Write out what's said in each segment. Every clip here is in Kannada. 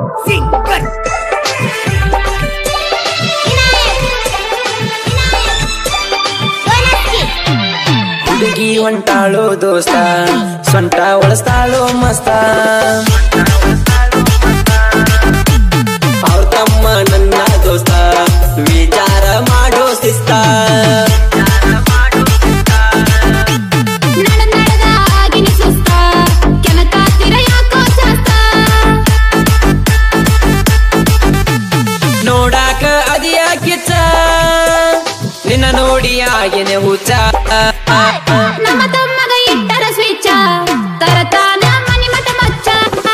ಸಿಂಗರ್ ಹುಡುಗಿ ಹೊಂಟಾಳು ದೋಸ್ತ ಸೊಂಟ ಒಳಸ್ತಾಳು ಮಸ್ತ ಅವ್ರ ತಮ್ಮ ನನ್ನ ದೋಸ್ತ ವಿಚಾರ ಮಾಡೋ ಶಿಸ್ತ ನಡ ನಡಗ ಆಗಿನಿ ಸುಸ್ತ ಕೆನಕಾತಿರ ಯಾಕೋ ಶಾಸ್ತ ನೋಡಾಕ ಅದಿಯ ಕಿಚ್ಚ ನಿನ್ನ ನೋಡಿ ಆಗಿನೆ ಹುಚ್ಚ ನಮ್ಮ ತಮ್ಮಗ ಇಟ್ಟರ ಸ್ವಿಚ ತರತಾನ ಮನಿ ಮಠ ಮಚ್ಚ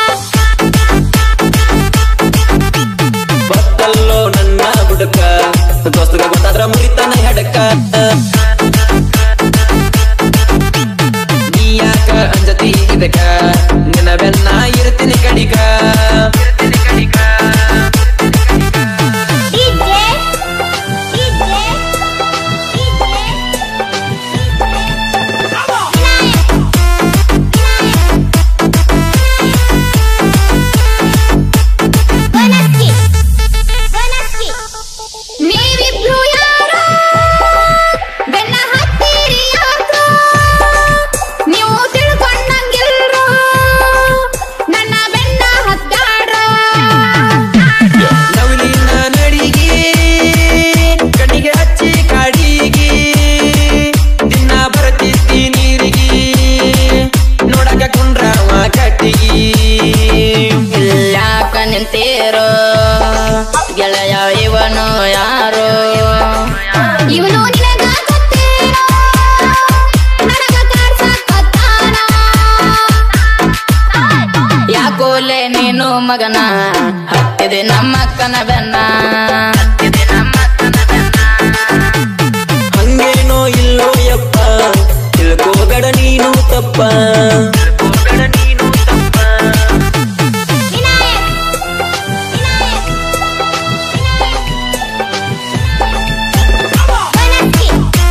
ಗೊತ್ತಲ್ಲೋ ನನ್ನ ಬುಡಕ ದೋಸ್ತಗ ಗೊತ್ತಾದ್ರ ಮುರಿತಾನ ಹೆಡಕ ನೀ ಯಾಕ ಅಂಜತಿ ಇದಕ ನಿನ್ನ ಬೆನ್ನ ಇರ್ತೀನಿ ಕಡಿಕ ಡಿಜೆ ಡಿಜೆ ವನಸ್ಕಿ ವನಸ್ಕಿ ನೀವಿಬ್ರು ಯಾರೋ ಬೆನ್ನ ಹತ್ತೀರಿ ಯಾಕೋ ನೀವು ತಿಳ್ಕೊಂಡಂಗಿಲ್ರೋ ನನ್ನ ಬೆನ್ನ ಹತ್ತಾಡ್ರೋ ನವಲಿನ ನಡಿಗೆ ಕಣ್ಣಿಗೆ ಹಚ್ಚಿ ಕಾಡಿಗೆ ದಿನ ಬರತಿದ್ದಿ ನೀರಿಗೆ ನೋಡಕ ಕುಂಡ್ರವ ಕಟ್ಟಿಗೆ ಯಾಕ ನಿಂತೀರೋ ಗೆಳೆಯ ಇವನು ಯಾರು ಇವನು ನಿನಗ ಗೊತ್ತೇನೋ ನನಗ ಕಾಡ್ಸಕತ್ತಾನ ಯಾಕೋಲೆ ನೀನು ಮಗನ ಹತ್ತಿದೆ ನಮ್ಮಕ್ಕನ ಬೆನ್ನ ಹತ್ತಿದೆ ನಮ್ಮಕ್ಕನ ಬೆನ್ನ ಹಂಗೇನೋ ಇಲ್ಲೋ ಯಪ್ಪ ತಿಳ್ಕೋಬೇಡ ನೀನು ತಪ್ಪ ತಿಳ್ಕೋಬೇಡ ನೀನು ತಪ್ಪ ವಿನಾಯಕ್ ವಿನಾಯಕ್ ವನಸ್ಕಿ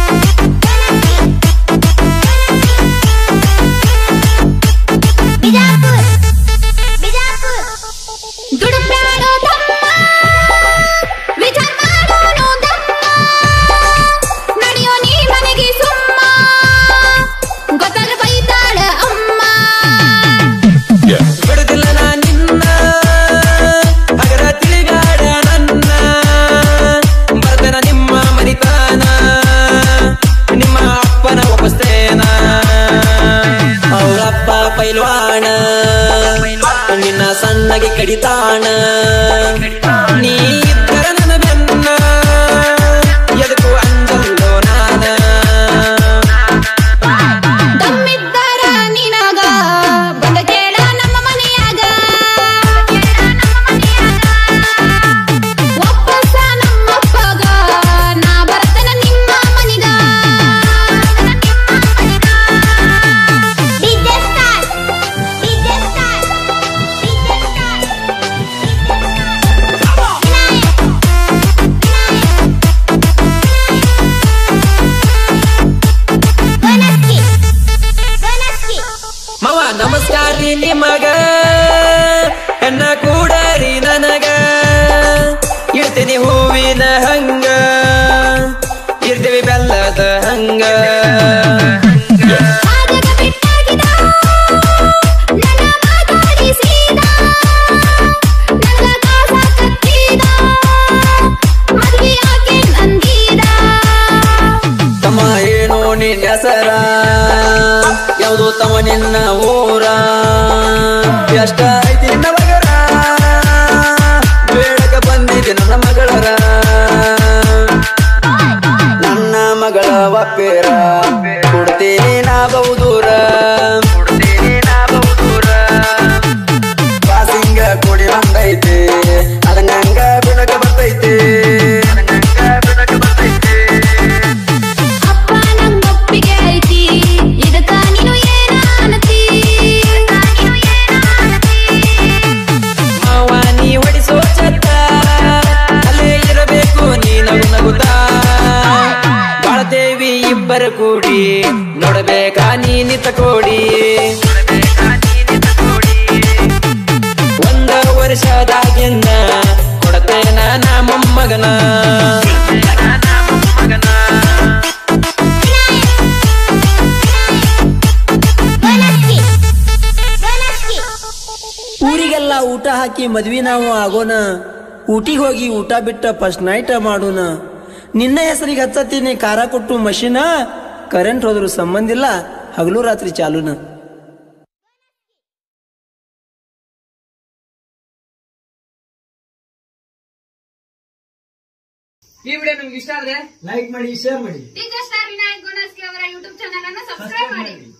ಬಿಜಾಪುರ್ ಬಿಜಾಪುರ್ ದುಡುಕ್ಯಾಡೋ ತಮ್ಮ ವಿಚಾರ ಮಾಡೋನು ದಮ್ಮ ನಡೆಯೋ ನೀ ಮನೆಗೆ ಸುಮ್ಮ ಗೊತ್ತಾಗ ಬೈತಾಳ ಅಮ್ಮ ಬಿಡುದಿಲ್ಲ ನಾ ನಿನ್ನ ಹಗರ ತಿಳಿಗಾಡ ನನ್ನ ಬರ್ತನ ನಿಮ್ಮ ಮನಿತಾನ ನಿಮ್ಮ ಅಪ್ಪನ ಒಪ್ಪಸ್ತೇನ ಅವರಪ್ಪ ಪೈಲ್ವಾಣ ನಿನ್ನ ಸಣ್ಣಗೆ ಕಡಿತಾಣ ನೀ ಇದ್ದರ ನನ್ನ ಬೆನ್ನ ಎದಕ್ಕೂ ಅಂಜಲ್ಲೋ ನಾನ ದಮ್ಮಿದ್ದಾರ ನಿನಗ ಬಂದ ಕೇಳ ನಮ್ಮ ಮನೆಯಾಗ ಒಪ್ಪಸ ನಮ್ಮಪ್ಪಗ ನಾ ಬರ್ತನ ನಿಮ್ಮ ಮನಿಗ DJ star DJ star DJ star ವನಸ್ಕಿ ವನಸ್ಕಿ ಮವ ನಮಸ್ಕಾರ ರೀ ನಿಮಗ ಎನ್ನ ಕೂಡರಿ ನನಗ ಇಡ್ತೀನಿ ಹೂವಿನ ಹಂಗ ಇರ್ತೀವಿ ಬೆಲ್ಲದ ಹಂಗ ಆದಗ ಬಿಟ್ಟಾಗಿದ ನನ್ನ ಮಾತಾಡಿಸಿದ ನನ್ನ ಕಾಸ ಕತ್ತಿದ ಮದ್ವೆ ಯಾಕೆ ನಂದಿದ ತಮ್ಮ ಏನೋ ನಿನ್ನ ಹೆಸರ ಯಾವುದು ತಮ್ಮ ನಿನ್ನ ಊರ ಎಷ್ಟ ಐತಿ ನಿನ್ನ ಮಗರ ಬೇಡಕ ಬಂದಿದೆ ನನ್ನ ಮಗಳರ ನನ್ನ ಮಗಳ ಒಪ್ಪೇರ ಕೊಡ್ತೀನಿ ನಾ ಬಹುದೂರ ಕೊಡ್ತೀನಿ ನಾ ಬಹುದೂರ ಪಾಸಿಂಗ ಕೂಡಿ ಬಂದೈತೆ ಅದನ್ನಂಗ ಬಿಡಕ ಬರ್ತೈತೆ ಅದನ್ನಂಗ ಬಿಡಕ ಬರ್ತೈತೆ ಅಪ್ಪ ನಂಗೊಪ್ಪಿಗೆ ಐತಿ ಇದಕ್ಕ ನೀನು ಏನ ಅನ್ನತಿ ಮಾವ ನೀ ಹೊಡಿಸೋ ಚತ್ತ ಅಲ್ಲೇ ಇರಬೇಕು ನೀ ನಗು ನಗುತ್ತಾ ಬಾಳದೇವಿ ಇಬ್ಬರ ಕೂಡಿ ನೋಡಬೇಕಾ ನೀ ನಿತ್ತ ಕೋಡಿ ಒಂದ ವರ್ಷದಾಗಿ ಊಟ ಹಾಕಿ ಮದ್ವಿ ನಾವು ಆಗೋಣ ಊಟಿಗೆ ಹೋಗಿ ಊಟ ಬಿಟ್ಟ ಫಸ್ಟ್ ನೈಟ್ ಮಾಡೋಣ ನಿನ್ನ ಹೆಸರಿಗೆ ಹಚ್ಚತ್ತೀನಿ ಖಾರ ಕೊಟ್ಟು ಮಷಿನ ಕರೆಂಟ್ ಹೋದ್ರು ಸಂಬಂಧ ಇಲ್ಲ ಹಗಲು ರಾತ್ರಿ ಚಾಲೂನ ಈ ವಿಡಿಯೋ ನಿಮ್ಗೆ ಇಷ್ಟ ಆದ್ರೆ ಲೈಕ್ ಮಾಡಿ ಶೇರ್ ಮಾಡಿ ಡಿಜೆ ಸ್ಟಾರ್ ವಿನಾಯಕ್ ಗೋನಸ್ಕಿ ಅವರ ಯೂಟ್ಯೂಬ್ ಚಾನಲ್ ಅನ್ನು ಸಬ್ಸ್ಕ್ರೈಬ್ ಮಾಡಿ